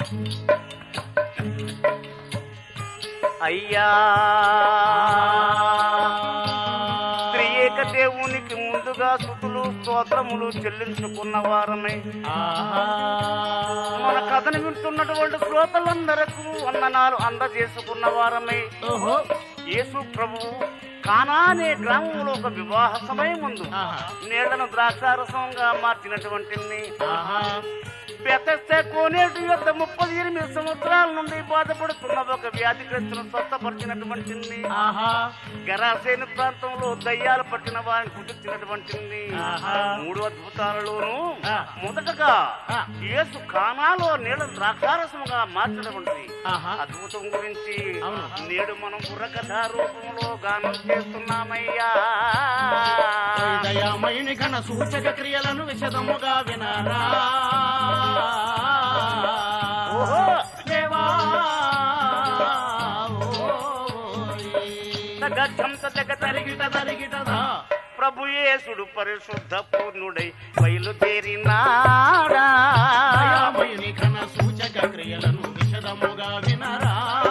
అయ్యా త్రియేక దేవునికి ముందుగా స్థుతులు స్తోత్రములు చెల్లించుకున్న వారమై మన కథను వింటున్నటువంటి శ్రోతలందరకు వందనాలు అందజేసుకున్న వారమై ఓహో యేసు ప్రభువు కానా అనే గ్రామంలో ఒక వివాహ సమయం ముందు ఆహా. నీళ్లను ద్రాక్షారసంగా మార్చినటువంటి ఆహా పెతస్తే కోనేటి యొక్క ముప్పై ఎనిమిది సంవత్సరాల నుండి బాధపడుతున్న ఒక వ్యాధిగ్రస్తును స్వస్థపరిచినటువంటి ఆహా గరాసేను ప్రాంతంలో దయ్యాలు పట్టిన వారిని కుదిర్చినటువంటి ఆహా. మూడు అద్భుతాలలోను ఆ. మొదటగా ఆ. యేసు కానాలో నీళ్ళ ద్రాక్షారసముగా మార్చినటువంటి ఆహా అద్భుతం గురించి అవును. నేడు మనం బుర్రకథ రూపంలో గానం చేస్తున్నామయ్యా దయామయుని ఘన సూచక క్రియలను విశదముగా వినరా ఓహో. దేవా ఓయ్. తగచ్చంత జగ తరిగిట తరిగిటదా ప్రభు యేసుడు పరిశుద్ధ పూర్ణుడై బయలుదేరినాడా దయామయుని ఘన సూచక క్రియలను విశదముగా వినరా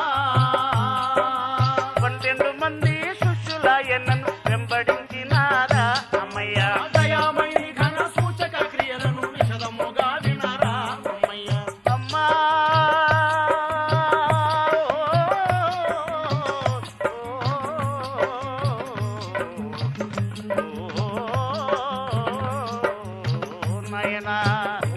పన్నెండు మంది శిష్యుల ఎన్నను వెంబడించినారా అమ్మయ్య దయామయుని ఘన సూచక క్రియలను విశదముగా వినరా అమ్మయ్య అమ్మా నయనా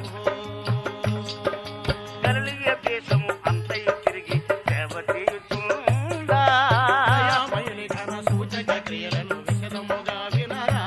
గలిలియ దేశము అంతయు తిరిగి సేవ చేయుచుందా దయామయుని ఘన సూచక క్రియలను విశదముగా వినరా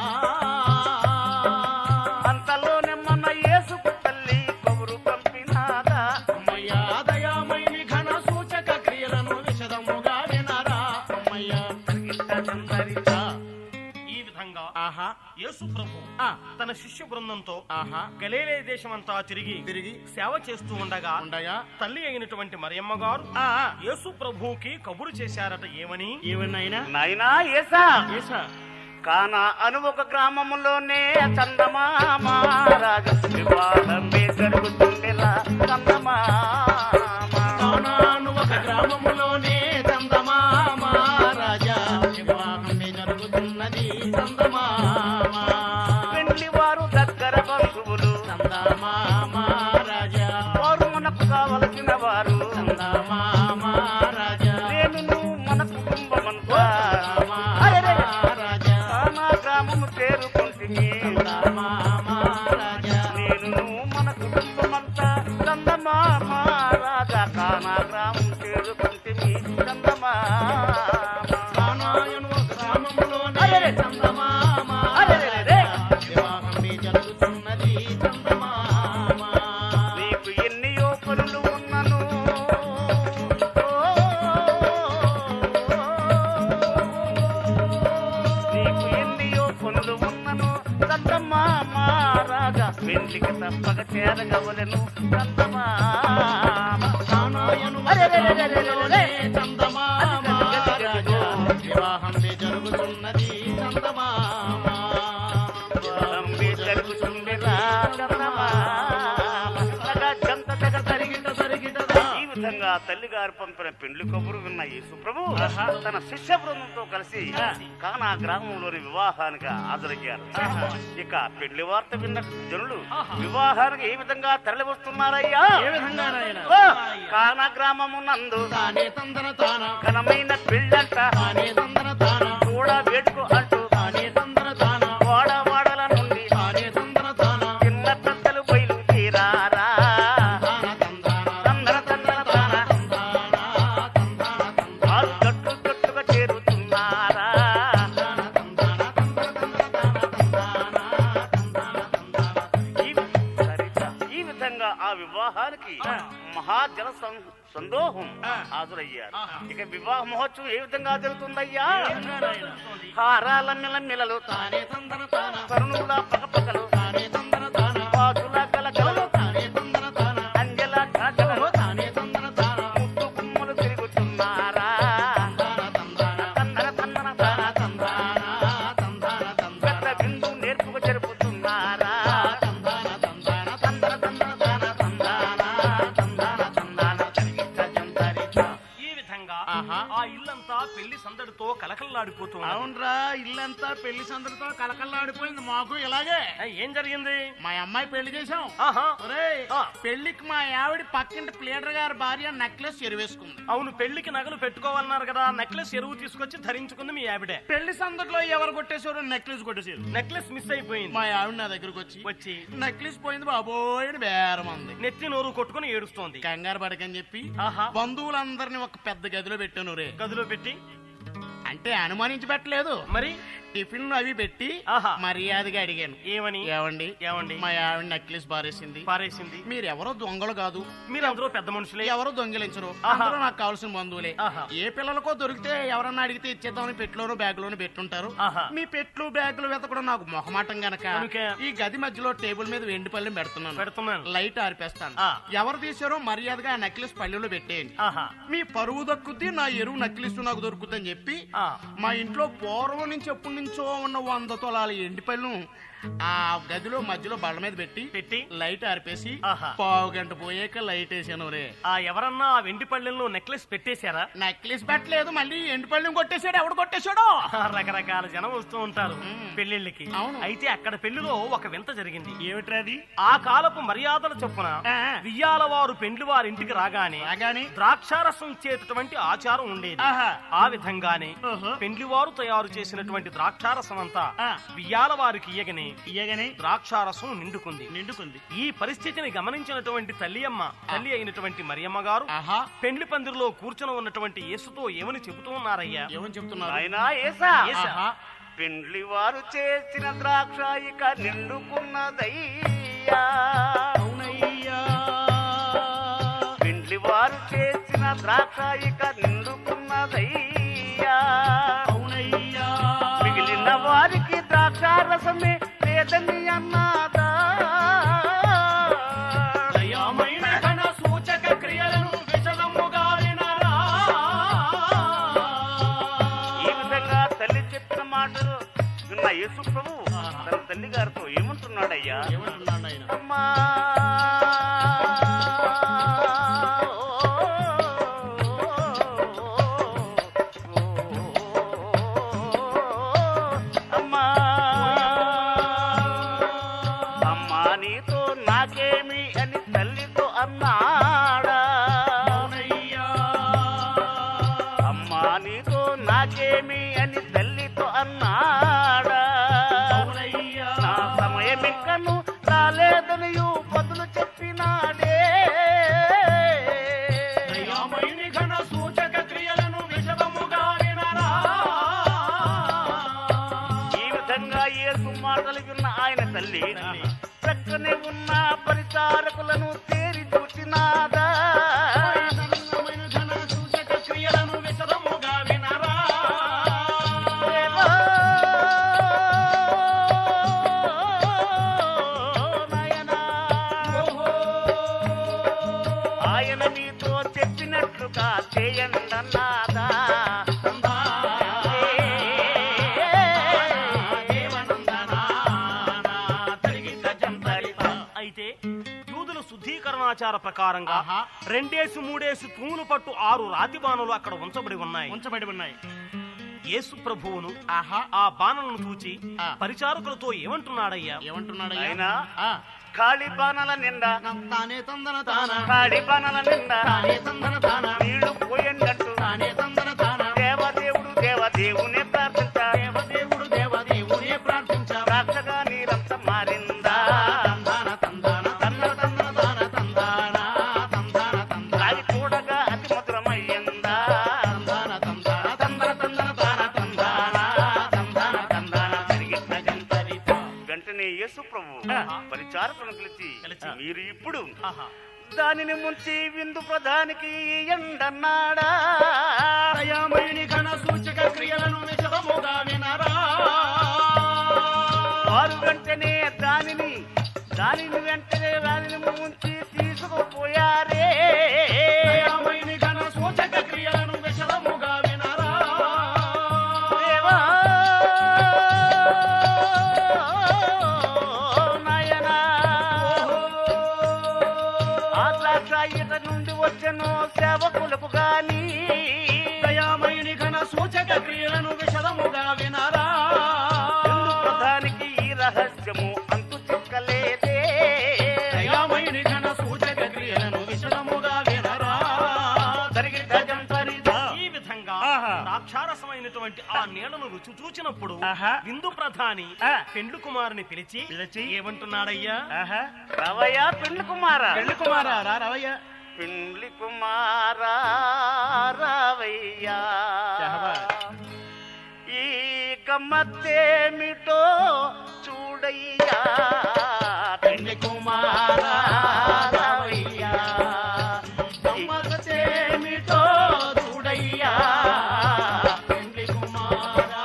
అంతలోనే మన యేసుకు తల్లి కబురు పంపినాదా అమ్మయ్య దయామయుని ఘన సూచక క్రియలను విశదముగా వినరా అమ్మయ్య ఇంత ఈ విధంగా ఆహా యేసు ప్రభు ఆ, తన శిష్య బృందంతో ఆహా గలీలే దేశమంతా తిరిగి తిరిగి సేవ చేస్తూ ఉండగా ఉండగా తల్లి అయినటువంటి మరియమ్మ గారు ఆ, ఆ, యేసు ప్రభువుకి కబురు చేశారట ఏమని ఏమన్నాయినా నాయనా ఏసా ఏసా కానా అను ఒక గ్రామంలోనే చందమామ రాజ వివాహమే జరుగుతుండేలా చందమామ కానాను ఒక గ్రామములోనే చందమామ రాజా వివాహమే జరుగుతున్నది చందమామ పెళ్లి వారు దగ్గర బంధువులు చందమామ రాజా వారు మనకు కావలసిన వారు చందమామ రాజా నేను మన కుటుంబమంతా చందమామ రాజా కానా గ్రామము చేరుకుంటుంది చందమామ రాజా నేను మన కుటుంబమంతా చందమామ రాజా కానా గ్రామం చేరుకుంటుంది చందమామ కానాయను ఒక గ్రామములోనే అరెరే. చందమామ అరెరెరెరే. వివాహమే జరుగుతున్నది చందమామ నీకు ఎన్నియో పనులు ఉన్నను నీకు ఎన్నియో పనులు ఉన్నను చందమామ రాగా వెండికి తప్పక చేరగవలను చందమామ కానాయను ఒక గ్రామములోనే చందమామ రాజా వివాహమే జరుగుతున్నది చందమామ తంబి జరుగుతుండెలా చందమామ తగ జంత తగ తరిగిట జరిగిటదా ఈ విధంగా తల్లిగారు పంపిన పెండ్లి కబురు విన్న యేసు ప్రభు తన శిష్య బృందంతో కలిసి కానా గ్రామంలోని వివాహానికి హాజరయ్యారు ఇక పెళ్లి వార్త విన్న జనులు వివాహానికి ఏ విధంగా తరలి వస్తున్నారయ్యా ఏ విధంగా నాయన ఓ, కానా గ్రామము నందు తానే తందన తాన ఘనమైన పెళ్ళంట తానే తందన తాన చూడ వేడుకు అంటూ తానే తందన తాన వాడ వాడల నుండి తానే తందన తాన చిన్న పెద్దలు బయలుదేరారా తాన తందాన తందన తందన తాన తందాన తందాన తందాన వారు జట్టు జట్టుగా చేరుతున్నారా తందాన తందాన తందాన తందాన తందాన తందాన ఈ సరిత ఈ విధంగా ఆ వివాహానికి మహాజన సం- సందోహం హాజరయ్యారు ఇక వివాహ మహోత్సవం ఏ విధంగా జరుగుతుందయ్యా హారాల మిలమిలలు తానే తందన తాన తరుణుల పగపగలు తానే తందన తాన పాదుల గలగలలు తానే తందన తాన అంజల కాకలు తానే తందన తాన ముట్టు కుమ్ములు తిరుగుతున్నారా తందాన తందాన తందన తందన తాన తందాన తందాన పెద్ద తందాన బిందు నేర్పుగా జరుపుతున్నారా తందాన తందాన తందన తందన తాన తందాన తందాన తందాన కలకల్లాడిపోతూ ఉన్నది. అవునరా ఇల్లంతా పెళ్లి సందడితో కలకల్లాడిపోయింది మాకు ఇలాగే ఆ, ఏం జరిగింది మా అమ్మాయి పెళ్లి చేసాం ఆహా ఒరేయ్, ఆ. పెళ్లికి మా ఆవిడ పక్కింటి ప్లేటర్ గారి భార్య నెక్లెస్ ఎరివేసుకుంది అవును పెళ్లికి నగలు పెట్టుకోవాలన్నారు కదా నెక్లెస్ ఎరువు తీసుకొచ్చి ధరించుకుంది మీ ఆవిడే పెళ్లి సందడిలో ఎవరు కొట్టేశారో నెక్లెస్ కొట్టేసారు నెక్లెస్ మిస్ అయిపోయింది మా ఆవిడ నా దగ్గరకు వచ్చి వచ్చి నెక్లెస్ పోయింది బాబోయ్ అని బేరం అంది నెత్తి నోరు కొట్టుకుని ఏడుస్తోంది కంగారు పడకని చెప్పి ఆహా బంధువులందరినీ ఒక పెద్ద గదిలో పెట్టాను రే గదిలో పెట్టి అంటే అనుమానించి పెట్టలేదు మరి టిఫిన్ అవి పెట్టి ఆహా. మర్యాదగా అడిగాను ఏమని ఏమండి ఏమండి మా ఆవిడ నెక్లెస్ బారేసింది పారేసింది మీరెవరో దొంగలు కాదు మీరందరూ పెద్ద మనుషులే ఎవరో దొంగిలించరు ఆహా. అందరూ నాకు కావాల్సిన బంధువులే ఆహా. ఏ పిల్లలకో దొరికితే ఎవరన్నా అడిగితే ఇచ్చేద్దామని పెట్లోను బ్యాగ్ లోను పెట్టుంటారు ఆహా. మీ పెట్లు బ్యాగులు వెతకడం నాకు మొహమాటం గనక కనుక? ఈ గది మధ్యలో టేబుల్ మీద వెండి పళ్ళెం పెడుతున్నాను పెడుతున్నాను లైట్ ఆరిపేస్తాను ఆ. ఎవరు తీసారో మర్యాదగా ఆ నెక్లెస్ పళ్ళెలో పెట్టేయండి ఆహా మీ పరువు దక్కుద్ది నా ఎరువు నక్లిస్ నాకు దొరుకుద్దని చెప్పి ఆ. మా ఇంట్లో పూర్వం నుంచి ఎప్పటి నుంచో ఉన్న వంద తొలాల ఎండి పళ్ళు ఆ గదిలో మధ్యలో బళ్ళ మీద పెట్టి పెట్టి లైట్ ఆరిపేసి ఆహా. పావు గంట పోయాక లైట్ వేసాను రే ఆ ఎవరన్నా ఆ వెండి పళ్ళెంలో నెక్లెస్ పెట్టేశారా నెక్లెస్ పెట్టలేదు మళ్ళీ ఎండి పళ్ళెం కొట్టేశాడు ఎవడు కొట్టేశాడో ఆ, రకరకాల జనం వస్తూ ఉంటారు మ్మ్. పెళ్లిళ్ళకి అవును. అయితే అక్కడ పెళ్లిలో ఒక వింత జరిగింది ఏమిట్రది ఆ కాలపు మర్యాదల చొప్పున ఆ. వియ్యాల వారు పెండ్లి వారి ఇంటికి రాగానే రాగాని ద్రాక్షారసం ఇచ్చేటటువంటి ఆచారం ఉండేది ఆహా. ఆ విధంగానే ఓహో. పెండ్లి వారు తయారు చేసినటువంటి ద్రాక్షారసం అంతా ఆ. వియ్యాల వారికి ఇయ్యగని ఇయ్యగానే ద్రాక్షారసం నిండుకుంది నిండుకుంది ఈ పరిస్థితిని గమనించినటువంటి తల్లి అమ్మ తల్లి అయినటువంటి మరియమ్మ గారు ఆహా పెండ్లి పందిరిలో కూర్చుని ఉన్నటువంటి యేసుతో ఏమని చెబుతూ ఉన్నారయ్యా ఏమని చెప్తున్నారు నాయనా ఏసా ఏసా. ఆహా. పెండ్లి వారు చేసిన ద్రాక్ష ఇక నిండుకున్నదయ్యా అవునయ్యా పెండ్లి వారు చేసిన ద్రాక్ష ఇక నిండుకున్నదయ్యా అవునయ్యా మిగిలిన వారికి ద్రాక్ష రసమే లేదని అన్నాదా దయామైన ఘన సూచక క్రియలను విశదముగా వినరా ఈ విధంగా తల్లి చెప్పిన మాటలు విన్న యేసు ప్రభు తన తల్లి గారితో ఏమంటున్నాడయ్యా ఏమంటున్నాడు ఆయన అమ్మా అమ్మా అమ్మా నీతో నాకేమి అని తల్లితో అన్నాడా అవునయ్యా అమ్మా నీతో నాకేమి అని తల్లితో అన్నాడా అవునయ్యా నా సమయం ఇంకను రాలేదనియు బదులు చెప్పినాడే దయామయుని ఘన సూచక క్రియలను విశదముగా వినరా ఈ విధంగా యేసు మాటలు విన్న ఆయన తల్లి ప్రక్కనే ఉన్న పరిచారకులను తేరి చూచినాదా దయామయుని ఘన సూచక క్రియలను విశదముగా వినరా దేవా, నాయనా. ఆయన మీతో చెప్పినట్లుగా చేయండన్నాదా అయితే యూదుల శుద్ధీకరణాచార ప్రకారంగా ఆహా. రెండేసి మూడేసి తూములు పట్టు ఆరు రాతి బాణులు అక్కడ ఉంచబడి ఉన్నాయి ఉంచబడి ఉన్నాయి యేసు ప్రభువును ఆహా ఆ బాణలను చూచి ఆ. పరిచారకులతో ఏమంటున్నాడయ్యా ఏమంటున్నాడు ఆయన ఆ ఖాళీ బాణల నిండా తానే తందన తాన ఖాళీ బాణల నిండా తానే తందన తాన నీళ్లు పోయండట్టు తానే తందన తాన దేవదేవుడు దేవదేవుని ప్రార్థించా దేవదేవుడు దేవదేవునే ప్రార్థించా ద్రాక్షగా నీరంతా మారిందా తందాన తందాన తన్న తందన తాన తందాన తందాన తందాన అది చూడగా అతి మధురమయ్యిందా తందాన తందాన తందన తందన తాన తందాన తందాన తందాన జరిగిన గంటరిత. వెంటనే యేసు ప్రభు పరిచారకులను పిలిచి పిలిచి, మీరు ఇప్పుడు ఆహా. దానిని ముంచి విందు ప్రధానికి ఎండన్నాడా దయామయుని ఘన సూచక క్రియలను విశదముగా వినరా వారు వెంటనే దానిని దానిని వెంటనే దానిని ముంచి తీసుకుపోయారే దయామయుని ఘన సూచక క్రియలను విశదముగా వినరా దేవా, నాయనా, ఆ ద్రాక్ష ఈత నుండి వచ్చెను సేవకులకు గాని దయామయుని ఘన సూచక క్రియలను అయినటువంటి ఆ నీళ్లను రుచి చూచినప్పుడు ఆహా. విందు ప్రధాని ఆ. పెండ్లు కుమారుని పిలిచి పిలిచి, ఏమంటున్నాడయ్యా ఆహా రవయ్యా పెండ్లి కుమారా పెళ్లి కుమారా రా రవయ్య పెండ్లి కుమారా రావయ్యా షహబాజ్. ఈ గమ్మత్తేమిటో చూడయ్యా పెండ్లి కుమారా రావయ్యా గమ్మత్తేమిటో చూడయ్యా పెండ్లి కుమారా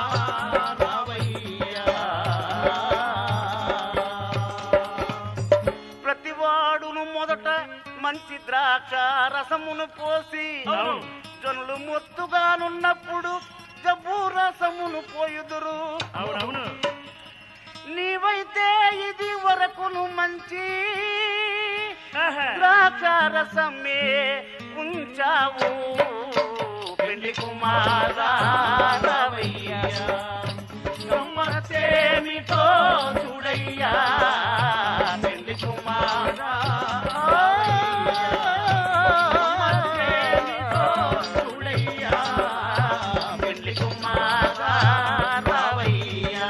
ప్రతివాడును మొదట మంచి ద్రాక్ష రసమును పోసి అవును. జనులు మొత్తుగానున్నప్పుడు జబ్బు రసమును పోయుదురు అవునవును నీవైతే ఇది వరకును మంచి ఆహా. ద్రాక్ష రసమే ఉంచావు పెళ్లి కుమారా రావయ్యా గమ్మత్తేమిటో చూడయ్యా పెళ్లి కుమారా గమ్మత్తేమిటో చూడయ్యా పెళ్లి కుమారా రావయ్యా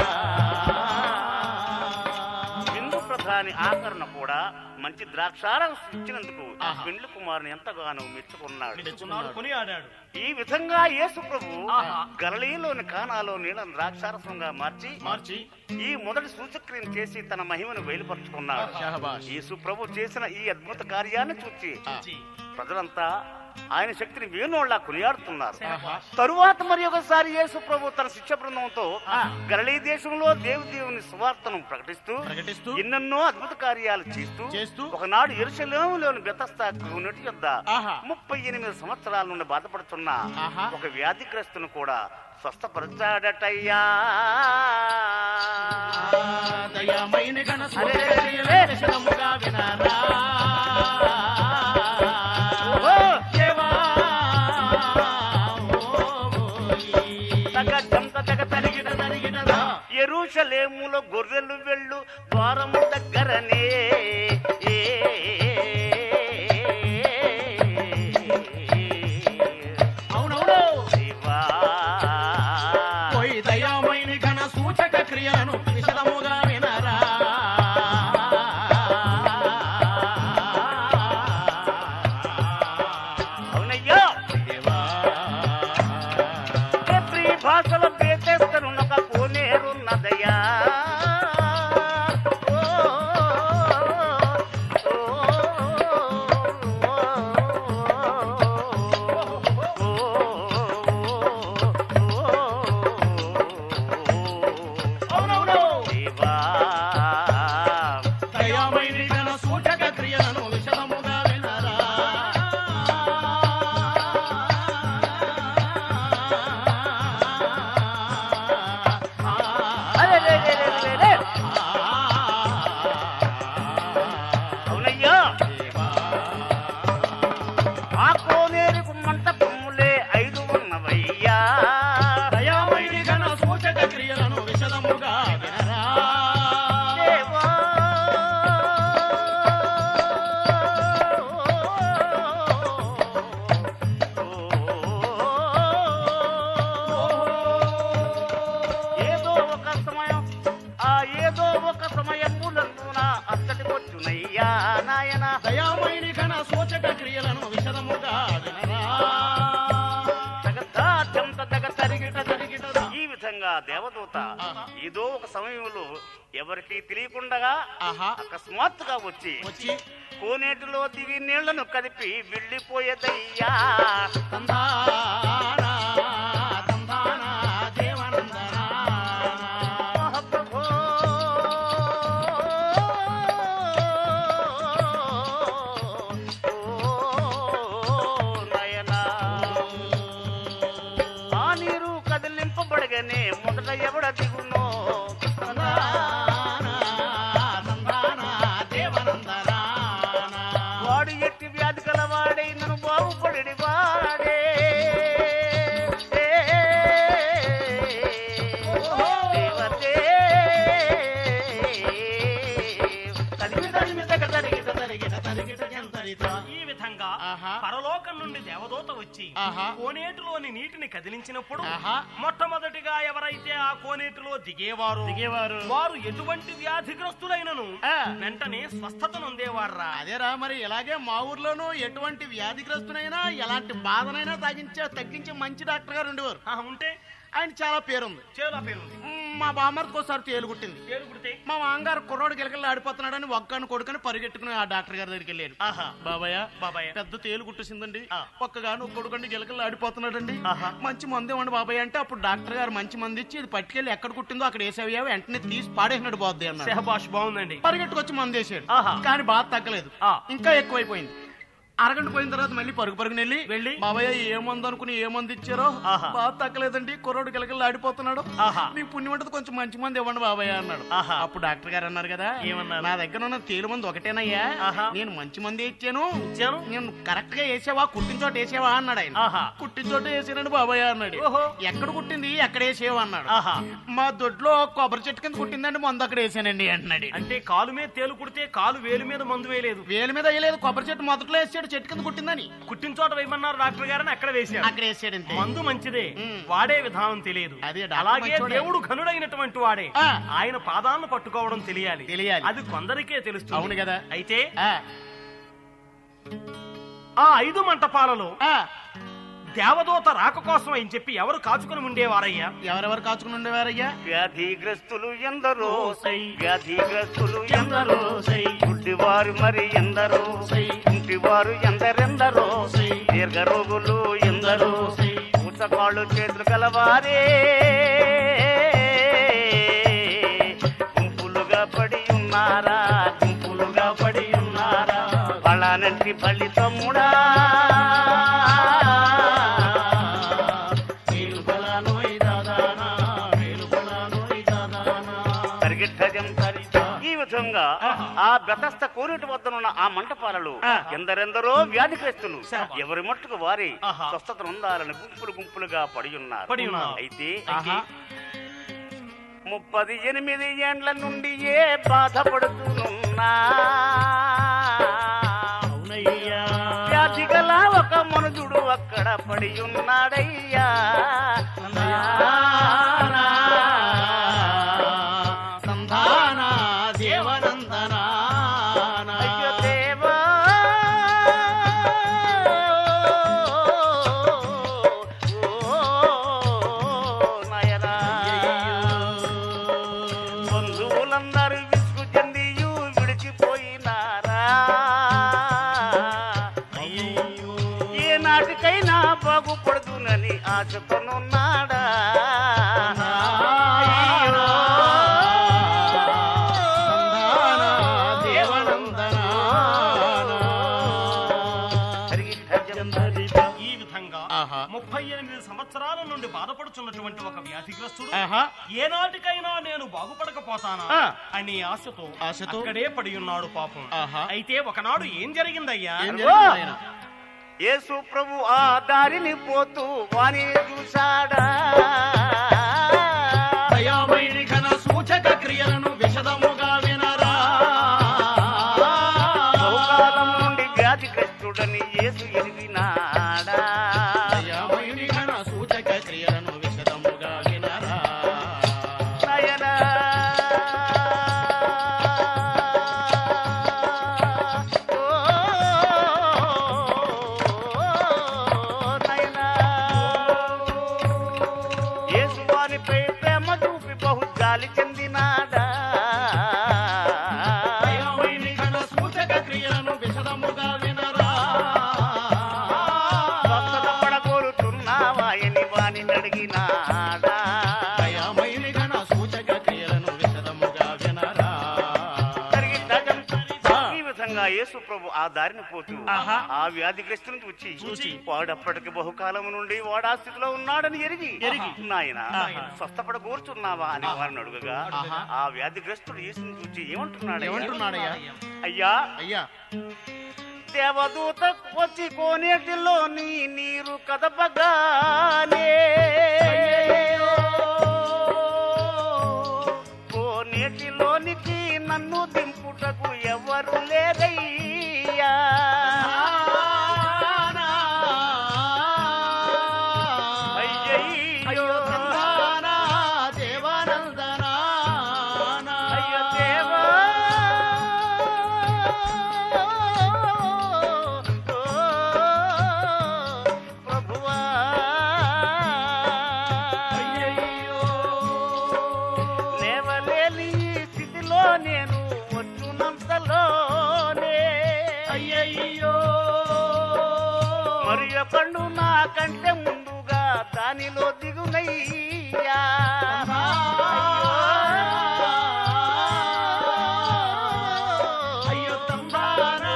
విందు ప్రధాని ఆకరణ కూడా మంచి ద్రాక్షారసం ఇచ్చినందుకు పెండ్లి కుమారుని ఎంతగానో మెచ్చుకున్నాడు మెచ్చుకున్నాడు కొని ఆడాడు ఈ విధంగా యేసు ప్రభు ఆహా. గలలీలోని కానాలో నీళ్ళను ద్రాక్షారసంగా మార్చి మార్చి ఈ మొదటి సూచక్రియం చేసి తన మహిమను బయలుపరుచుకున్నాడు షహబాజ్. యేసు ప్రభు చేసిన ఈ అద్భుత కార్యాన్ని చూచి జీ. ప్రజలంతా ఆయన శక్తిని వేణోళ్ళ కొనియాడుతున్నారు ఆహా. తరువాత మరి ఒకసారి యేసు ప్రభు తన శిక్ష బృందంతో గలలీ దేశంలో దేవుని సువార్తను ప్రకటిస్తూ ప్రకటిస్తూ ఎన్నెన్నో అద్భుత కార్యాలు చేస్తూ చేస్తూ ఒకనాడు ఎరుసలేములోని బెతస్తా నటి యొద్ద ఆహా. ముప్పై ఎనిమిది సంవత్సరాల నుండి బాధపడుతున్న ఆహా. ఒక వ్యాధిగ్రస్తును కూడా స్వస్థపరచాడటయ్యా దయమైన గణ అరే, సూర్యుడే దర్శనముగా వినరా. ఓహో! దేవా, ఓయ్. తగ జంత తగ తరిగిన తరిగినదా? ఎరుషలేములో గొర్రెలు వెళ్ళు ద్వారము దగ్గరనే అవునవును శివా. పోయి దయామైన ఘన సూచక క్రియలను విశదముగా వినరా అవునయ్యా దేవా. ప్రతి భాషలో పేచేస్తనున్న ఒక కోనేరున్నదయ్యా ఓ, ఓ, అవునవును దేవా దయామైన ఘన సూచక క్రియలను విశదముగా వినరా అరే, రే, రే, రే, రే, రే. అవునయ్యా ఆ కోనేరుకు మంట కొమ్ములే ఐదు ఉన్నవయ్యా దయామైన ఘన సూచక క్రియలను విశదముగా వినరా దేవా. ఏదో ఒక సమయం ఆ ఏదో ఒక సమయములందున అత్తటికొచ్చునయ్యా నాయన దయామైన ఘన సూచక క్రియలను విశదముగా వినరా తగతా చెంత తగ తరిగిట తరిగిట ఈ విధంగా దేవదూత ఏదో ఒక సమయంలో ఎవరికి తెలియకుండా ఆహా అకస్మాత్తుగా వచ్చి వచ్చి కోనేటిలో దిగి నీళ్లను కదిపి వెళ్ళిపోయేదయ్యా తందానా తందానా దేవనందనా మహాప్రభో. ఓ నయనా. ఆ నీరు కదిలింపబడగానే మొదట ఎవడ దిగునో వాడు ఎట్టి వ్యాధి గలవాడై నన్ను బాగుపడి వాడే తరిగిట తరిగిట జంతరిత ఈ విధంగా ఆహా. పరలోకం నుండి దేవదూత వచ్చి ఆహా. కోనేటిలోని నీటిని కదిలించినప్పుడు ఆహా. మొట్టమొదటిగా ఎవరైతే ఆ కోనేటిలో దిగేవారు దిగేవారు వారు ఎటువంటి వ్యాధిగ్రస్తులైనను ఆ. వెంటనే స్వస్థత నొందేవారా అదేరా మరి ఇలాగే మా ఊర్లోనూ ఎటువంటి వ్యాధిగ్రస్తునైనా ఎలాంటి బాధనైనా తగ్గించే తగ్గించే మంచి డాక్టర్ గారు ఉండేవారు ఆ, ఉంటే ఆయన చాలా పేరుంది చేలా పేరు ఉంది మ్, మా బామ్మర్కి ఒకసారి తేలు కుట్టింది పేరు కుడితే మా మామగారు కుర్రోడు గిలకలు ఆడిపోతున్నాడని ఒక్కని కొడుకుని పరిగెట్టుకుని ఆ డాక్టర్ గారి దగ్గరికి వెళ్ళారు ఆహా బాబాయ్ బాబాయ్ పెద్ద తేలు కుట్టేసిందండి ఆ. ఒక్కగాను కొడుకండి గిలకలు ఆడిపోతున్నాడండి ఆహా. మంచి మందు ఇవ్వండి బాబాయ్ అంటే అప్పుడు డాక్టర్ గారు మంచి మంది ఇచ్చి ఇది పట్టుకెళ్ళి ఎక్కడ కుట్టిందో అక్కడ వేసేవా వెంటనే తీసి పాడేసినట్టు పోద్ది అన్నారు సెహబాష్ బాగుందండి పరిగెట్టుకొచ్చి మందు వేసాడు ఆహా. కానీ బాధ తగ్గలేదు ఆ. ఇంకా ఎక్కువైపోయింది అరగంట పోయిన తర్వాత మళ్ళీ పరుగు పరుగుని వెళ్ళి వెళ్ళి? బాబాయ్ ఏ మందు అనుకుని ఏ మందు ఇచ్చారో ఆహా. బాధ తగ్గలేదండి కుర్రోడు గిలకలు ఆడిపోతున్నాడు ఆహా. మీకు పుణ్యం ఉంటుంది కొంచెం మంచి మంది ఇవ్వండి బాబాయ్ అన్నాడు ఆహా. అప్పుడు డాక్టర్ గారు అన్నారు కదా ఏమన్నారు? నా దగ్గర ఉన్న తేలు మంది ఒకటేనయ్యా ఆహా. నేను మంచి మంది ఇచ్చాను ఇచ్చాను నేను కరెక్ట్ గా వేసావా కుట్టిన చోట వేసావా అన్నాడు ఆయన ఆహా కుట్టిన చోట వేసానండి బాబాయ్ అన్నాడు ఓహో. ఎక్కడ కుట్టింది ఎక్కడ వేసేవా అన్నాడు ఆహా మా దొడ్లో కొబ్బరి చెట్టు కింద కుట్టిందండి మందు అక్కడ వేసానండి అంటున్నాడు అంటే కాలు మీద తేలు కుడితే కాలు వేలు మీద మందు వేయలేదు వేలు మీద వేయలేదు కొబ్బరి చెట్టు మొదట్లో వేసాడు చెట్టు కింద కుట్టిందని కుట్టిన చోట వేయమన్నారు డాక్టర్ గారని అక్కడ వేశారు అక్కడ వేసాడు అంతే మందు మంచిదే ఉమ్. వాడే విధానం తెలియదు అదే డాక్టర్ అలాగే మంచోడే. దేవుడు ఘనుడైనటువంటి వాడే ఆ. ఆయన పాదాలను పట్టుకోవడం తెలియాలి తెలియాలి. అది కొందరికే తెలుస్తుంది అవును కదా. అయితే ఆ, ఆ ఐదు మంటపాలలో ఆ, దేవదూత రాక కోసం అని చెప్పి ఎవరు కాచుకుని ఉండేవారయ్యా ఎవరెవరు కాచుకుని ఉండేవారయ్యా వ్యాధిగ్రస్తులు ఎందరో సై. వ్యాధిగ్రస్తులు ఎందరో సై గుడ్డివారు మరి ఎందరో సై ఇంటివారు ఎందరెందరో సై దీర్ఘ రోగులు ఎందరో సై పూచకాళ్ళు చేతులు గలవారే గుంపులుగా పడి ఉన్నారా గుంపులుగా పడి ఉన్నారా బళానంటి బలి తమ్ముడా మేలు బలానోయ్ దాదానా మేలు బలానోయ్ దాదానా పరిగెట్టజం తరి ఈ విధంగా ఆ బెతస్త కోనేటి వద్దనున్న ఆ మంటపాలలో ఎందరెందరో వ్యాధిగ్రస్తులు ఎవరి మట్టుకు వారి ఆహా. స్వస్థత ఉండాలని గుంపులు గుంపులుగా పడి ఉన్నారు పడి ఉన్నారు. అయితే ఆహా. ముప్పది ఎనిమిది ఏండ్ల నుండి ఏ బాధపడుతున్నా అవునయ్యా వ్యాధి గల ఒక మనుజుడు అక్కడ పడి ఉన్నాడయ్యా సంధాన దేవనందనా అయ్యో దేవా ఓ నయనా. బంధువులందరూ విసుగు చెందియు విడిచిపోయినారా ఏ నాటికైనా బాగుపడుతునని ఆశతోనున్నాడా ఈ విధంగా ఆహా. ముప్పై ఎనిమిది సంవత్సరాల నుండి బాధపడుచున్నటువంటి ఒక వ్యాధిగ్రస్తుడు ఆహా. ఏనాటికైనా నేను బాగుపడకపోతానా ఆ. అనే ఆశతో ఆశతో? అక్కడే పడి ఉన్నాడు పాపం ఆహా. అయితే ఒకనాడు ఏం జరిగిందయ్యా ఏం జరిగింది ఆయన? యేసు ప్రభు ఆ దారిని పోతూ వాణి చూశాడా దయామయుని ఘన సూచక క్రియలను విశదముగా వినరా బహుకాలం నుండి వ్యాధిగ్రస్తుడని యేసు ఎరిగినాడా దయామయుని ఘన సూచక క్రియలను విశదముగా వినరా నయనా ఓ నయనా యేసు వానిపై ప్రేమ చూపి బహు జాలి చెందినాడా దయామయుని ఘన సూచక క్రియలను విశదముగా వినరా స్వస్థత పడగోరుతున్నావాయని వాని అడిగినాడా దయామయుని ఘన సూచక క్రియలను విశదముగా వినరా ఈ విధంగా యేసు ప్రభు ఆ దారిని పోతూ ఆహా. ఆ వ్యాధిగ్రస్తుని చూచి చూచి. వాడప్పటికి బహుకాలం నుండి వాడు ఆ స్థితిలో ఉన్నాడని ఎరిగి ఎరిగి. నాయన ఆహా. స్వస్థపడ కూర్చున్నావా అని వారిని అడుగగా ఆహా. ఆ వ్యాధిగ్రస్తుడు యేసుని చూచి ఏమంటున్నాడు ఏమంటున్నాడయ్యా అయ్యా అయ్యా దేవదూత వచ్చి కోనేటిలో నీ నీరు కదపగానే కోనేటిలోనికి నన్ను దింపుట చూచుటకు ఎవరు లేరయ్యా అయ్యయ్యో అయ్యో దేవా ఓ ప్రభువా లేవలేని స్థితిలో నేను వచ్చునంతలోనే అయ్యయ్యో మరి పండు నా కంటే ముందుగా దానిలో దిగునయ్యా అయ్యో తంబానా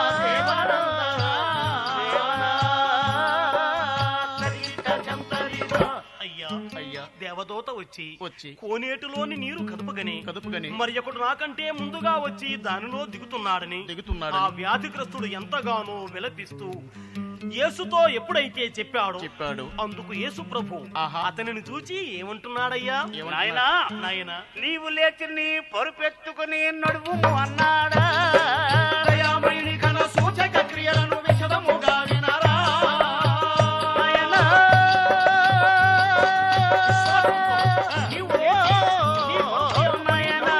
అయ్యా అయ్యా దేవదూత వచ్చి వచ్చి కోనేటిలోని నీరు కదుపుగని కదుపుగని మరి ఒకడు నాకంటే ముందుగా వచ్చి దానిలో దిగుతున్నాడని దిగుతున్నాడు ఆ వ్యాధిగ్రస్తుడు ఎంతగానో విలపిస్తూ యేసుతో ఎప్పుడైతే చెప్పాడో చెప్పాడు అందుకు యేసు ప్రభు ఆహా. అతనిని చూచి ఏమంటున్నాడయ్యా నాయనా నాయన నీవు లేచి నీ పరుపెత్తుకుని నడువుము అన్నాడా దయామయుని ఘన సూచక క్రియలను విశదముగా వినరా నాయనా. నీవు లేచి నీ ఓ నాయనా.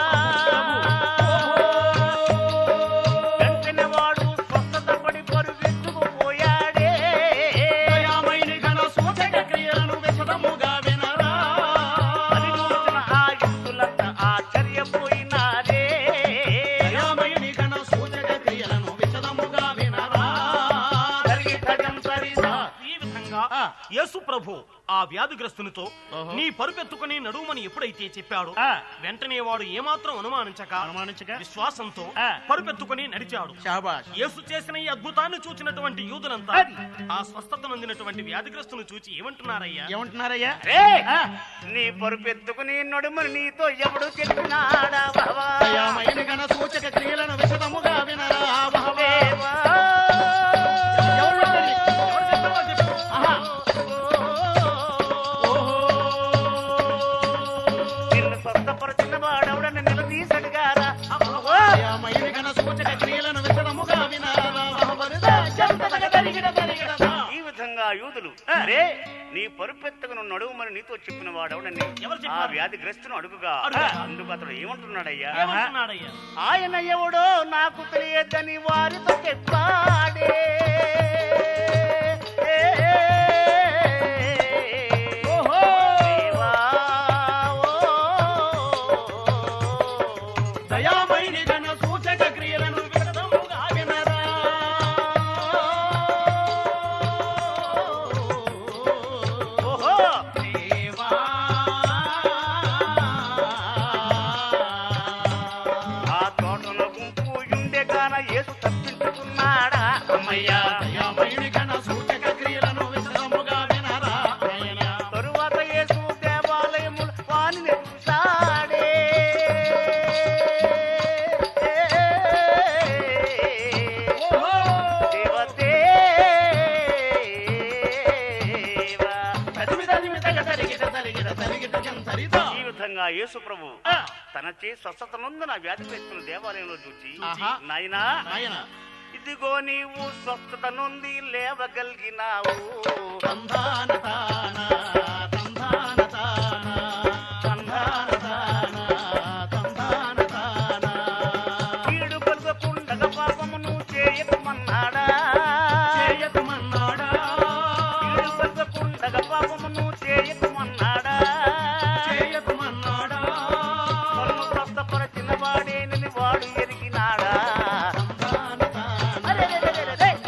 వెంటనే వాడు స్వస్థత పడి పరుగెత్తుకుపోయాడే దయామయుని ఘన సూచక క్రియలను విశదముగా వినరా అది చూసిన ఆ యుక్తులంతా ఆశ్చర్యపోయినారే దయామయుని ఘన సూచక క్రియలను విశదముగా వినరా జరిగి తగం సరిదా ఈ విధంగా ఆ. యేసు ప్రభు ఆ వ్యాధిగ్రస్తునితో ఓహో. నీ పరుపెత్తుకుని నడుమని ఎప్పుడైతే చెప్పాడో ఆ. వెంటనే వాడు ఏమాత్రం అనుమానించక అనుమానించక విశ్వాసంతో ఆ. పరుపెత్తుకుని నడిచాడు షాబాష్ యేసు చేసిన ఈ అద్భుతాన్ని చూచినటువంటి యూదులంతా అది. ఆ స్వస్థత నొందినటువంటి వ్యాధిగ్రస్తును చూచి ఏమంటున్నారయ్యా ఏమంటున్నారయ్యా రే ఆ, నీ పరుపెత్తుకుని నడుమని నీతో ఎవడు చెప్పినాడా బావా దయామయుని ఘన సూచక క్రియలను విశదముగా వినరా వహవా. దేవా. ఎవరు చెప్పండి? ఎవరు చెప్పాలో చెప్పు. ఆహా. నిన్ను స్వస్థపరిచిన వాడెవడని నిలదీసడిగారా దయామయుని ఘన సూచక క్రియలను విశదముగా వినరా వహవరుదా. చెంతదగ తరిగిడ తరిగిడదా. ఈ విధంగా యూదులు రే నీ పరుపెత్తకును నడుమని నీతో చెప్పిన వాడెవడని ఎవరు ఆ చెప్పారు? వ్యాధిగ్రస్తును అడుగుగా అడుగుగా. అందుకు అతడు ఏమంటున్నాడయ్యా ఏమంటున్నాడయ్యా ఆయన ఎవడో నాకు తెలియదని వారితో చెప్పాడే ఓహో. దేవా, ఓ. దయామయుని ఘన సూచక క్రియలను విశదముగా వినరా ఓహో దేవా ఆ తోటలో గుంపు ఉండే కాన యేసు తప్పించుకున్నాడా అమ్మయ్యా దయామయుని ఘన సూచక క్రియలను విశదముగా వినరా ఆయన తరువాత యేసు దేవాలయము వానిని చూశాడే ఓహో దేవదేవా. తదిమి తదిమి తగ తరిగిట తరిగిట తరిగిట జంతరిదా ఈ విధంగా యేసు ప్రభు తన చే స్వస్థత నొందిన వ్యాధి వ్యక్తులు దేవాలయంలో చూచి ఆహా. నాయనా ఆయన ఇదిగో నీవు స్వస్థత నొంది లేవగలిగినావు తంధాన తాన తంధాన తాన తంధాన తాన తంధాన తాన కీడు కలుగకుండగ పాపమును చేయకమన్నాడా చేయకమన్నాడా కీడు కలుగకుండగ పాపమును చేయకమన్నాడా చేయకమన్నాడా తను స్వస్థపరచిన వాడేనని వాడు ఎరిగినాడా తంధాన తాన అరే, అరే, అరే, అరే, అరే.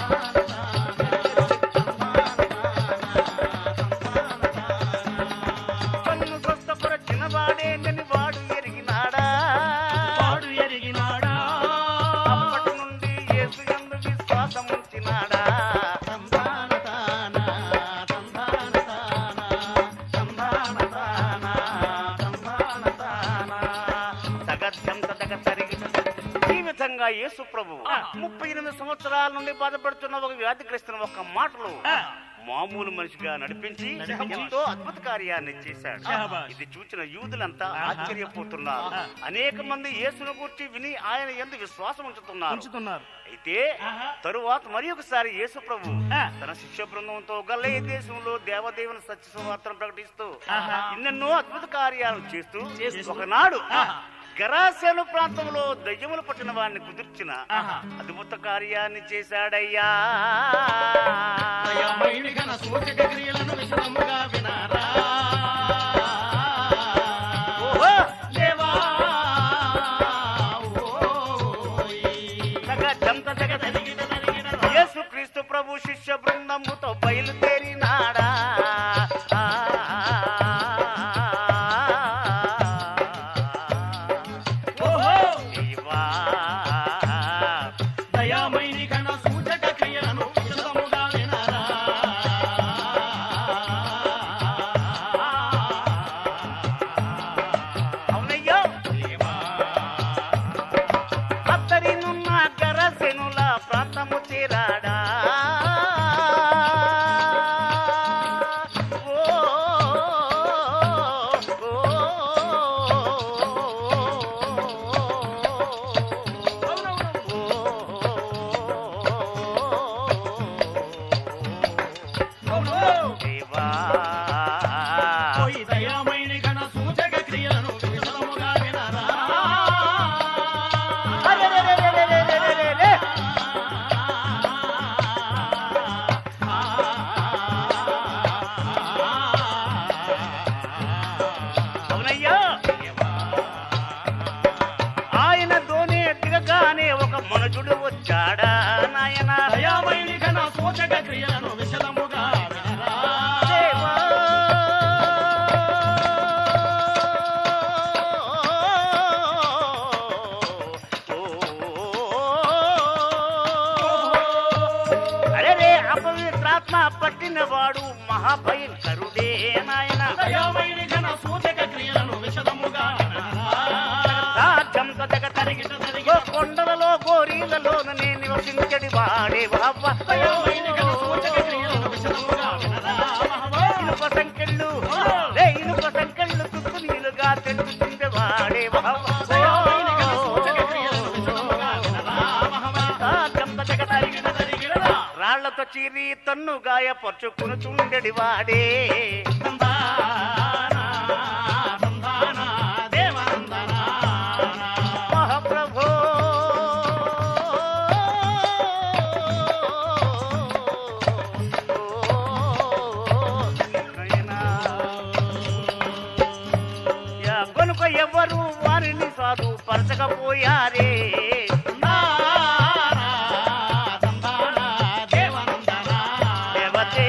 తన్ను స్వస్థపరచిన వాడేనని వాడు ఎరిగినాడా వాడు ఎరిగినాడా అప్పటి నుండి యేసు యందు విశ్వాసం ఉంచినాడా తంధాన తాన తంధాన తాన తంధాన తాన తంధాన తాన సగత్యం సదగ సరిగిన ఈ విధంగా యేసు ప్రభు ముప్పై ఎనిమిది సంవత్సరాల నుండి బాధపడుతున్న ఒక వ్యాధిగ్రస్తున్న ఒక మాటలు మామూలు మనిషిగా నడిపించి ఎంతో అద్భుత కార్యాన్ని చేశాడు శాబాష్. ఇది చూచిన యూదులంతా ఆశ్చర్యపోతున్నారు అనేక మంది యేసును గురించి విని ఆయన ఎందు విశ్వాసం ఉంచుతున్నారు ఉంచుతున్నారు అయితే తరువాత మరి ఒకసారి యేసు ప్రభు ఆ. తన శిష్య బృందంతో గల్లయ దేశంలో దేవదేవుని సత్య సువార్తను ప్రకటిస్తూ ఎన్నెన్నో అద్భుత కార్యాలను చేస్తూ ఒకనాడు గరాసేను ప్రాంతంలో దయ్యములు పట్టిన వారిని కుదిర్చిన అద్భుత కార్యాన్ని చేశాడయ్యా దయామయుని ఘన సూచక క్రియలను విశదముగా వినారా ఓహో! దేవా ఓయ్. తగ జంత తగ తరిగిన తరిగిన యేసుక్రీస్తు ప్రభు శిష్య బృందముతో బయలుదేరినాడా ఓహో దేవా. దయామయుని ఘన సూచక క్రియలను విశదముగా వినారా అవునయ్యా దేవా అత్తరినున్న గరసెనుల ప్రాంతము చేరాడా ఓ, ఓ, ఓహో దేవా పోయి దయామయుని ఘన సూచక క్రియలను విశదముగా వినారా అరెరెరెరెరెరెరెరెరె. అవునయ్యా ఆయన దోనే దిగగానే ఒక మనుషుడు వచ్చాడా నాయన దయామయుని ఘన సూచక క్రియలను విశదముగా వినరా దేవా. అరే అపవిత్రాత్మ పట్టినవాడు మహాభయంకరుడే నాయన దయామయుని ఘన సూచక క్రియలను విశదముగా వినరా రాజ్యం కదగ తరిగిట తరిగి కొండలలో గోరీలలోన నేను నివసించడి వాడే వావ్వ. దయామయుని ఘన సూచక క్రియలను విశదముగా వినరా ఇనుప సంకెళ్ళు రే ఇనుప సంకెళ్ళు తుక్కు నీలుగా తెలుసుకుంటే వాడే వావ్వ. దయామయుని ఘన సూచక క్రియలను విశదముగా వినరా రాజ్యం కదగ తరిగిట తరిగిట రాళ్లతో చీరి తన్ను గాయపరుచుకుని చుండెడి వాడే తందానా తందానా దేవందనా మహాప్రభో యా కనుక ఎవరు వారిని సాధు పరచకపోయారే దేవతే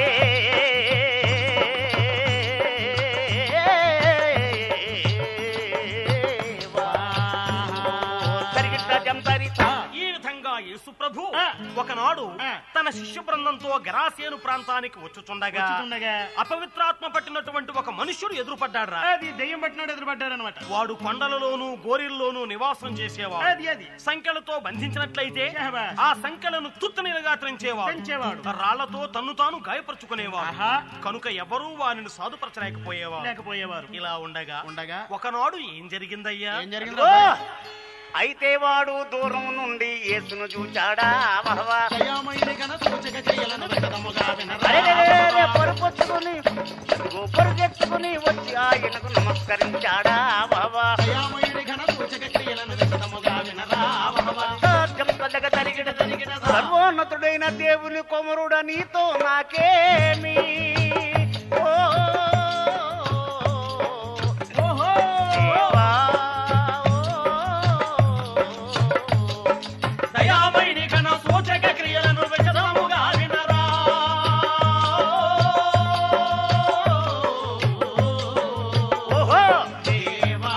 తరిగిట్ట జంతరిత ఈ విధంగా యేసు ప్రభు ఒకనాడు తన శిష్య బృందంతో గరాసేను ప్రాంతానికి వచ్చుచుండగా వచ్చుచుండగా అపవిత్రాత్మ పట్టినటువంటి ఒక మనుష్యుడు ఎదురుపడ్డాడ్రా అది దెయ్యం పట్టినాడు ఎదురుపడ్డాడు అనమాట వాడు కొండలలోను గోరిల్లోను నివాసం చేసేవాడు అది అది సంఖ్యలతో బంధించినట్లయితే షహబాష్. ఆ సంఖ్యలను తుత్తనీలుగా త్రెంచేవాడు పెంచేవాడు రాళ్లతో తన్ను తాను గాయపరుచుకునేవాడు ఆహా. కనుక ఎవరూ వారిని సాధుపరచలేకపోయేవారు లేకపోయేవారు ఇలా ఉండగా ఉండగా ఒకనాడు ఏం జరిగిందయ్యా ఏం జరిగిందో ఓ! అయితే వాడు దూరం నుండి యేసును చూచాడా వహవా. అరెరెరెరె, పరుపొచ్చుకుని పరుగెత్తుకుని వచ్చి ఆయనకు నమస్కరించాడా వహవా. జంపదగ తరిగిడ తరిగిడ సర్వోన్నతుడైన దేవుని కొమరుడ నీతో నాకేమి ఓ దేవా, దయామయుని ఘన సూచక క్రియలను విశదముగా వినరా ఓ, ఓహో దేవా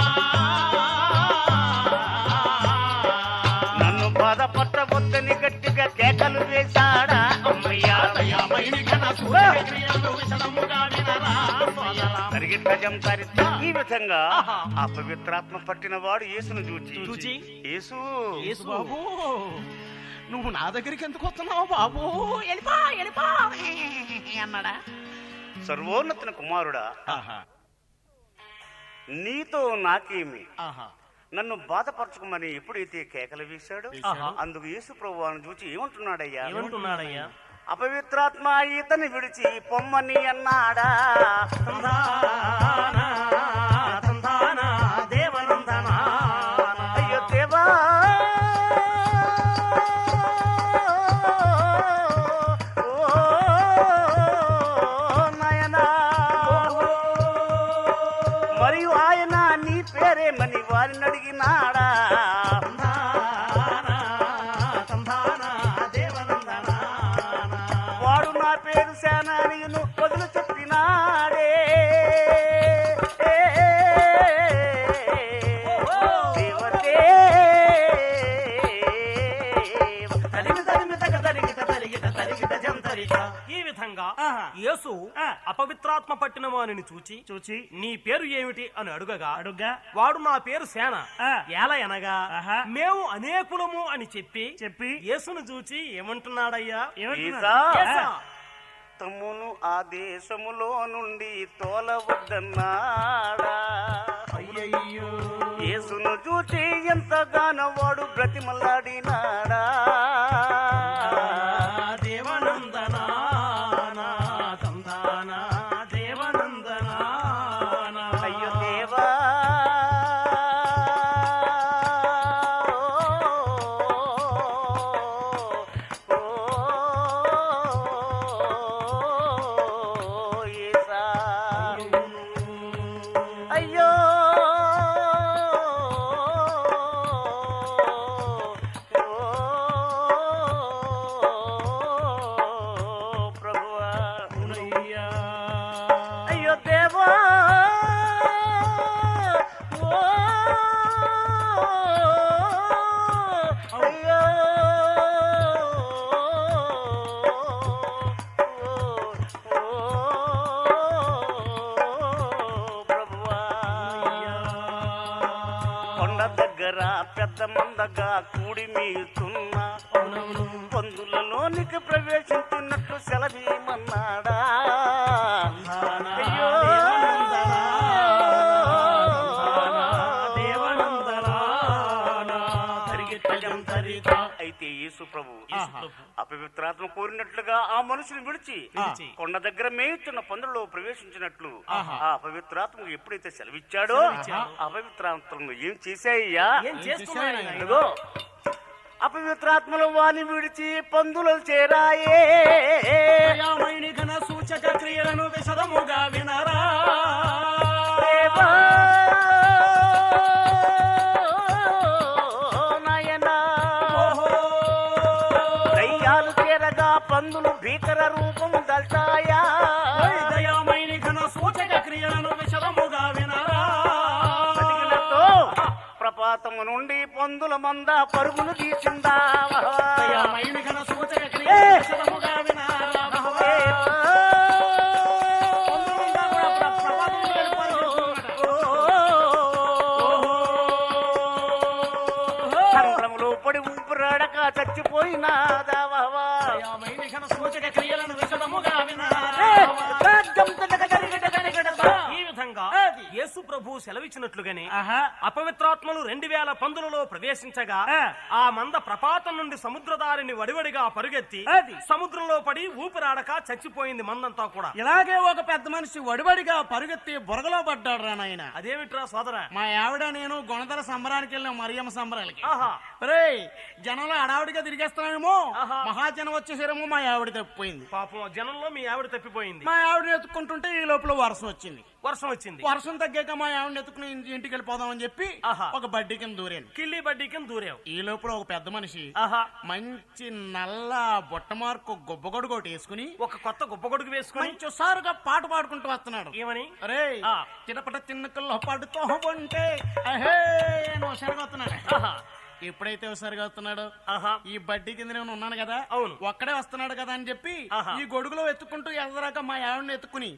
నన్ను బాధపట్టవద్దని గట్టిగా కేకలు వేశాడా అమ్మయ్యా దయామయుని ఘన సూచక క్రియలను విశదముగా వినరా సోదరా తరిగిట్ట జం తరిత్త. ఈ విధంగా ఆ పవిత్రాత్మ పట్టిన వాడు యేసును చూచి చూచి, యేసు యేసు బాబు నువ్వు నా దగ్గరికి ఎందుకు వస్తున్నావు బాబు వెళ్ళిపో వెళ్ళిపో అన్నాడా సర్వోన్నతున కుమారుడా ఆహా నీతో నాకేమి ఆహా నన్ను బాధపరచుకోమని ఎప్పుడైతే కేకలు వేశాడో ఆహా. అందుకు యేసు ప్రభువాను చూచి ఏమంటున్నాడయ్యా ఏమంటున్నాడయ్యా అపవిత్రాత్మ ఈతని విడిచి పొమ్మని అన్నాడా తందానా, తందానా, దేవనందనా. అయ్యో దేవా ఓ నాయనా. మరియు ఆయన నీ పేరేమని వారిని అడిగినాడా తందానా, తందానా, దేవనందనా. వాడు నా పేరు సేనానియును వదులు చెప్పినాడే తరిమి తరిమి తగ తరిగిట తరిగిట తరిగిట జంతరిట. ఈ విధంగా యేసు అపవిత్రాత్మ పట్టిన వానిని చూచి చూచి నీ పేరు ఏమిటి అని అడుగగా అడుగా వాడు నా పేరు సేన ఎలా అనగా మేము అనేకులము అని చెప్పి చెప్పి యేసును చూచి ఏమంటున్నాడయ్యా ఈసా. యేసా. తమ్మును ఆ దేశములో నుండి తోలవద్దన్నాడా అయ్యయ్యో యేసును చూచి ఎంతగానో వాడు బ్రతిమలాడినాడా దేవనందనా తందానా దేవనందనా అయ్యో దేవా ఓ యేసా. అయ్యో ఓ ప్రభువా అయ్యో దేవా ఓ అయ్యో ఓ ప్రభువా కొండ దగ్గర పెద్ద మందగా కూడి మీతున్న పందులలోనికి ప్రవేశించినట్లు సెలవీమన్నాడా అయ్యో అయితే యేసు ప్రభు అపవిత్రాత్మ కోరినట్లుగా ఆ మనుషుని విడిచి విడిచి. కొండ దగ్గర మేయుచున్న పందులలో ప్రవేశించినట్లు ఆ అపవిత్రాత్మ ఎప్పుడైతే సెలవిచ్చాడో సెలవిచ్చాడో. అపవిత్రాత్మను ఏం చేశాయ్యా ఏం చేస్తున్నాడు ఆయన? ఇదిగో అపవిత్రాత్మలు వాని విడిచి పందులు చేరాయే దయామయుని ఘన సూచక క్రియలను విశదముగా వినరా దేవా, నాయనా. దయ్యాలు చేరగా పందులు భీకర రూపం దల్చాయా దయామయుని ఘన సూచక క్రియలను విశదముగా వినరా బతికినతో ప్రపాతము నుండి పందుల మంద పరుగులు తీసిందా దయామయుని ఘన సూచక క్రియలను విశదముగా వినరా పందులుండా కూడా ప్ర- ప్రమాదం లేదు సంద్రములో పడి ఊపిరాడక చచ్చిపోయినాదా వావా. దయామయుని ఘన సూచక క్రియలను విశదముగా వినరా ఈ విధంగా యేసు ప్రభు సెలవిచ్చినట్లుగానే అపవిత్రాత్మలు రెండు వేల పందులలో ప్రవేశించగా ఆ మంద ప్రపాతం నుండి సముద్రదారిని వడివడిగా పరుగెత్తి సముద్రంలో పడి ఊపిరాడక చచ్చిపోయింది మందంతా కూడా ఇలాగే ఒక పెద్ద మనిషి వడివడిగా పరుగెత్తి బురగలో పడ్డాడు రా నాయన అదేమిట్రా సోదర మా ఆవిడ నేను గుణదల సంబరానికి వెళ్ళాం మరియమ్మ సంబరాలకి ఆహా రే జనంలో అడావిడిగా తిరిగేస్తున్నామేమో ఆహా. మహాజనం వచ్చేసేమో మా ఆవిడ తప్పిపోయింది పాపం జనంలో మీ ఆవిడ తప్పిపోయింది మా ఆవిడని ఎత్తుకుంటుంటే ఈ లోపల వర్షం వచ్చింది వర్షం వచ్చింది వర్షం తగ్గాక మా ఆవిడని ఎత్తుకుని ఇంటి- ఇంటికి వెళ్ళిపోదామని చెప్పి ఆహా. ఒక బడ్డీ కింద దూరాను కిల్లి బడ్డీ కింద దూరావు ఈ లోపల ఒక పెద్ద మనిషి ఆహా మంచి నల్ల బొట్ట మార్కు గొబ్బగొడుగు ఒకటి వేసుకుని ఒక కొత్త గొప్ప గొడుగు వేసుకొని మంచి సారుగా పాట పాడుకుంటూ వస్తున్నాడు ఏమని అరే ఆ. చిన్నపట చిన్నకల్లో పడుతూ ఉంటే అహే నువ్వు సరిగొస్తున్నాడు ఆహా ఎప్పుడైతే సరిగొస్తున్నాడు ఆహా ఈ బడ్డీ కింద నేను ఉన్నాను కదా అవును. ఒక్కడే వస్తున్నాడు కదా అని చెప్పి ఆహా. ఈ గొడుగులో ఎత్తుకుంటూ ఎదరాక మా ఆవిడని ఎత్తుకుని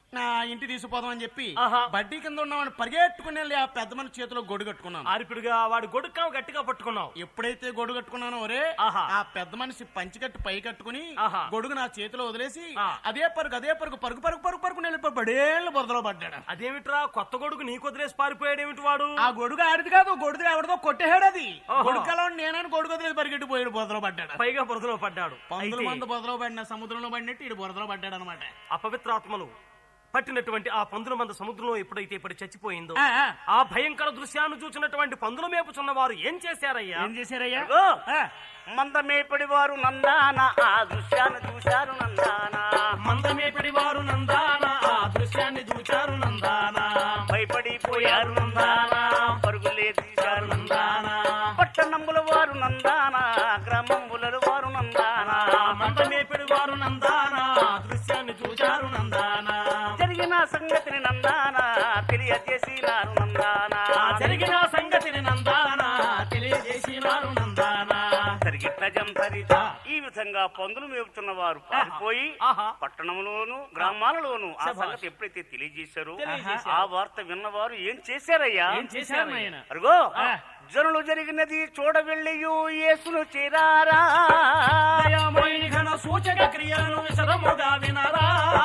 నా ఇంటి తీసుకుపోదాం అని చెప్పి ఆహా. బడ్డీ కింద ఉన్నామని పరిగెట్టుకుని వెళ్ళి ఆ పెద్ద మనిషి చేతిలో గొడుగు కట్టుకున్నాను ఆరిపిడుగా వాడి గొడుక్కావు గట్టిగా పట్టుకున్నావు ఎప్పుడైతే గొడుగు కట్టుకున్నానో ఒరే ఆహా. ఆ పెద్ద మనిషి పంచికట్టు పై కట్టుకుని ఆహా. గొడుగు నా చేతిలో వదిలేసి ఆ. అదే పరుగు అదే పరుగు పరుగు పరుగు పరుగు పరుగు వెళ్ళిపోయి బడేళ్ళు బురదలో పడ్డాడు అదేమిట్రా కొత్త గొడుగు నీకు వదిలేసి పారిపోయాడేమిటి వాడు ఆ గొడుగు ఆడిది కాదు గొడుగు ఎవరిదో కొట్టేహాడు అది ఓహో. గొడుగు కల నేనని గొడుగు వదిలేసి పరిగెట్టి పోయాడు బురదలో పడ్డాడు పైగా బురదలో పడ్డాడు పందుల అయితే మంది బురదలో పడిన సముద్రంలో పడినట్టు ఇడు బురదలో పడ్డాడు అనమాట అపవిత్రాత్మలు పట్టినటువంటి ఆ పందుల మంద సముద్రంలో ఎప్పుడైతే ఇప్పుడు చచ్చిపోయిందో ఆ, ఆ. ఆ భయంకర దృశ్యాన్ని చూసినటువంటి పందుల మేపుచున్న వారు ఏం చేశారయ్యా ఏం చేశారయ్యా అగో, ఆ, మందమేపడి వారు నందాన ఆ దృశ్యాన్ని చూశారు నందాన మందమేపడి వారు నందాన ఆ దృశ్యాన్ని చూచారు నందాన భయపడిపోయారు నందాన పరుగులే తీశారు నందాన నందాన పట్టణంబుల వారు నందాన గ్రామంబుల వారు నందాన మందమేపడి వారు నందాన ఆ దృశ్యాన్ని చూచారు నందాన జరిగిన సంగతిని నందాన తెలియజేసినారు నందాన ఆ జరిగిన సంగతిని నందాన తెలియజేసినారు నందాన జరిగిట్ల జంతరిత ఈ విధంగా పందులు మేపుతున్న వారు పారిపోయి ఆహా. పట్టణంలోను గ్రామాలలోను ఆ శభాష్. సంగతి ఎప్పుడైతే తెలియజేశారో తెలియజేశారు. ఆ వార్త విన్నవారు ఏం చేశారయ్యా ఏం చేశారు నాయన అరుగో జనులు జరిగినది చూడవెళ్ళియు యేసును చేరారా దయామయుని ఘన సూచక క్రియలను విశదముగా వినరా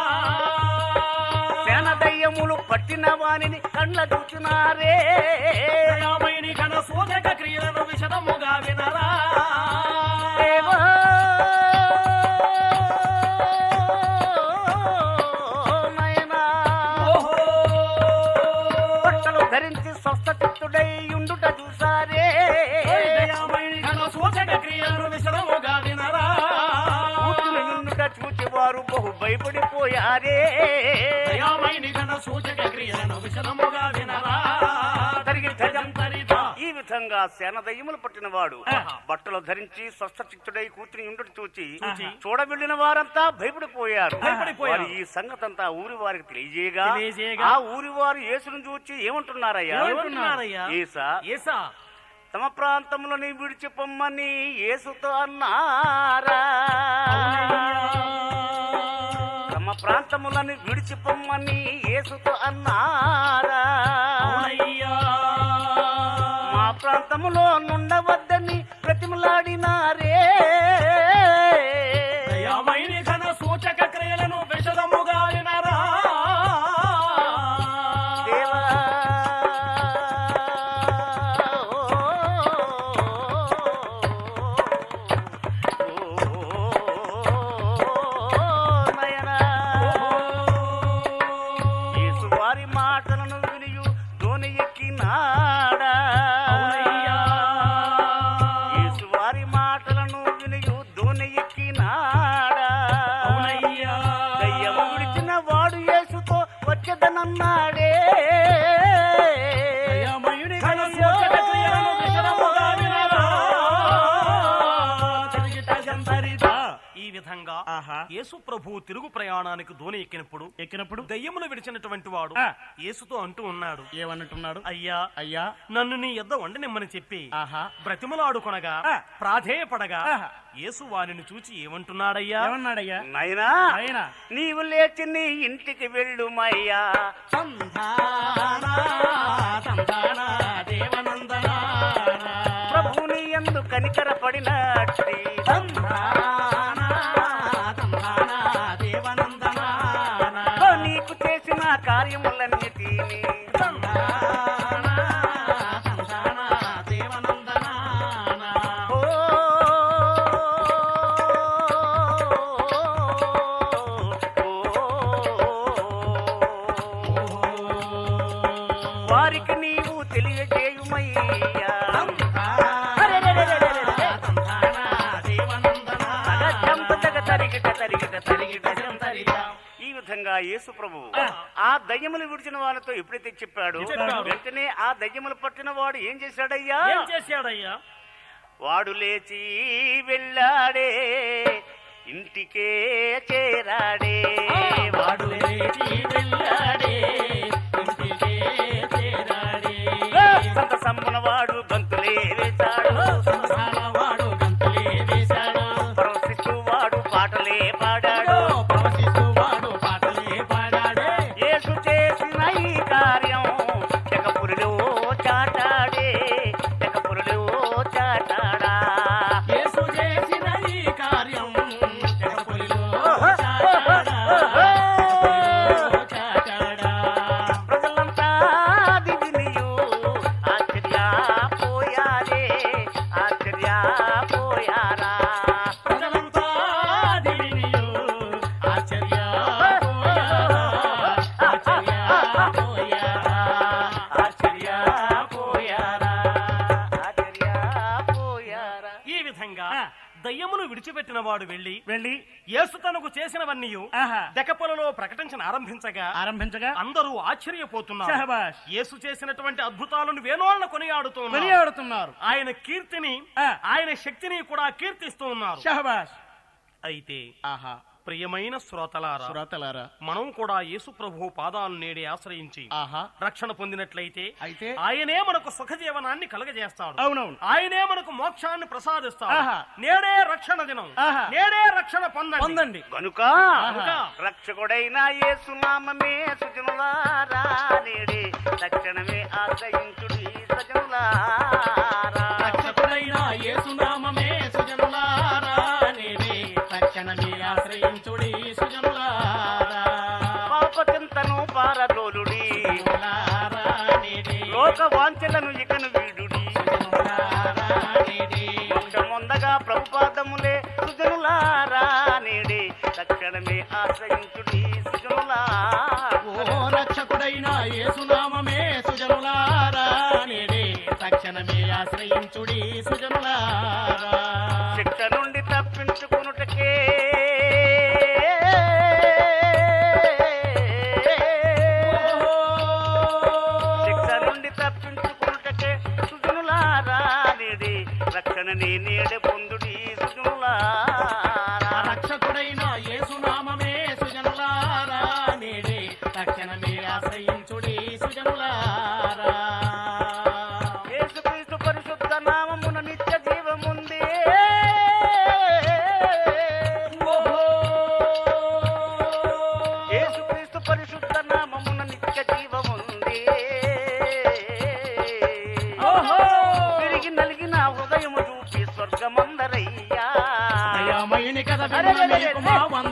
సేన దయ్యములు పట్టిన వానిని కండ్ల చూచినారే దయామయుని ఘన సూచక క్రియలను విశదముగా వినరా దేవా. నాయనా. ఓహో బట్టలు ధరించి స్వస్థ చిత్తుడై ఉండుట చూసారే దయామయుని ఘన సూచక క్రియలను విశదముగా వినరా కూతురు ఉండుట చూచి వారు బహు భయపడిపోయారే దయామయుని ఘన సూచక క్రియలను విశదముగా వినరా తరిగి తరిత ఈ విధంగా సేన దయ్యములు పట్టిన వాడు ఆహా. బట్టలు ధరించి స్వస్థ చిత్తుడై కూతురి ఉండుట చూచి చూచి చూడబెళ్ళిన వారంతా భయపడిపోయారు భయపడిపోయారు. వారు ఈ సంగతంతా ఊరి వారికి తెలియజేయగా తెలియజేయగా ఆ ఊరి వారు యేసును చూచి ఏమంటున్నారయ్యా ఏమంటున్నారయ్యా? యేసా ఏసా తమ ప్రాంతంలోని విడిచిపోమ్మని యేసుతో అన్నారా తమ ప్రాంతములని విడిచిపోమ్మని యేసుతో అన్నారా అవునయ్యా మా ప్రాంతములో నుండవద్దని ప్రతిమలాడినారే దయామయుని ఘన సూచక క్రియలను విశదముగా వినరా దేవా నయనా యేసువారి మాటలను వినియు దోని ఎక్కినాడా అవునయ్యా యేసువారి మాటలను వినియు దోని ఎక్కినాడా అవునయ్యా దయ్యము విడిచిన వాడు యేసుతో వచ్చేదనన్నాడే దయామయుని ఘన సూచక క్రియలను విశదముగా వినరా చరిగిట జంతరిత. ఈ విధంగా ఆహా యేసు ప్రభు తిరుగు ప్రయాణానికి దోణి ఎక్కినప్పుడు ఎక్కినప్పుడు దయ్యములు విడిచినటువంటి వాడు ఆ. యేసుతో అంటూ ఉన్నాడు ఏమన్నట్టున్నాడు అయ్యా అయ్యా నన్ను నీ యొద్ద వండనిమ్మని చెప్పి ఆహా బ్రతిమలాడుకొనగా ఆ. ప్రాధేయపడగా ఆహా. యేసు వారిని చూచి ఏమంటున్నాడయ్యా ఏమన్నాడయ్యా నాయనా ఆయన నీవు లేచి నీ ఇంటికి వెళ్ళుమయ్యా ప్రభుని ఎందు కనికరపడినట్టి ఓ నీకు చేసిన కార్యములన్నిటిని ఓ వారికి నీవు తెలియజేయుమయ్యా తగ తగ తరిగిట తరిగిట తరిగిట జంతరిట. ఈ విధంగా యేసు ప్రభు ఆ దయ్యములు విడిచిన వాళ్ళతో ఎప్పుడైతే చెప్పాడు చెప్పాడు. వెంటనే ఆ దయ్యములు పట్టిన వాడు ఏం చేశాడయ్యా ఏం చేశాడయ్యా వాడు లేచి వెళ్ళాడే ఇంటికే చేరాడే వాడు సంత సమ్మున వాడు గంతులే వేశాడు పరవశిస్తూ వాడు పాటలే పాడాడు పట్టిన వాడు వెళ్లి వెళ్ళి యేసు తనకు చేసినవన్నీ ఆహా. దెకపొలలో ప్రకటించిన ఆరంభించగా ఆరంభించగా అందరూ ఆశ్చర్యపోతున్నారు షహబాష్ యేసు చేసినటువంటి అద్భుతాలను వేణోళ్ళ కొనియాడుతున్నారు కొనియాడుతున్నారు ఆయన కీర్తిని ఆ. ఆయన శక్తిని కూడా కీర్తిస్తూ ఉన్నారు షహబాష్ అయితే ఆహా ప్రియమైన శ్రోతలారా సురతలారా మనం కూడా యేసు ప్రభు పాదాలు నేడి ఆశ్రయించి ఆహా రక్షణ పొందినట్లయితే అయితే ఆయనే మనకు సుఖ జీవనాన్ని కలగజేస్తాడు అవునవును ఆయనే మనకు మోక్షాన్ని ప్రసాదిస్తాడు ఆహా. నేడే రక్షణ దినం ఆహా. నేడే రక్షణ పొందండి పొందండి కనుక కనుక రక్షకుడైన యేసునామమే సుజనులారా నేడే తక్షణమే ఆశ్రయించుడి సజనులారా రక్షకుడైన యేసునామమే సుజనులారా నేనే తక్షణమే ఆశ్రయించుడి సుజనులారా పాప చింతను పారదోలుడి సుజనులారా నేనే లోక వాంఛలను ఇకను వీడుడి సుజనులారా నేనే మోక్షమొందగా ప్రభుపాదములే సుజనులారా నేడే తక్షణమే ఆశ్రయించుడి సుజనులారా ఓ రక్షకుడైన యేసునామమే సుజనులారా నేడే తక్షణమే ఆశ్రయించుడి సుజనులారా శిక్ష నుండి తప్పించుకునుటకే శిక్ష నుండి తప్పించుకునుటకే సుజనులారా నేడి రక్షణ నీ నీడ పొందుడి సుజనులారా రక్షకుడైన యేసునామమే సుజనులారా నేడే తక్షణమే ఆశ్రయించుడి సుజనులారా యేసుక్రీస్తు పరిశుద్ధ నామమున నిత్య జీవముంది యేసుక్రీస్తు పరిశుద్ధ నామమున నిత్య జీవముంది తిరిగి నలిగిన హృదయము చూపి స్వర్గమందరయ్యా దయామయుని కథ అరే, అరే, అరే, విన్న మా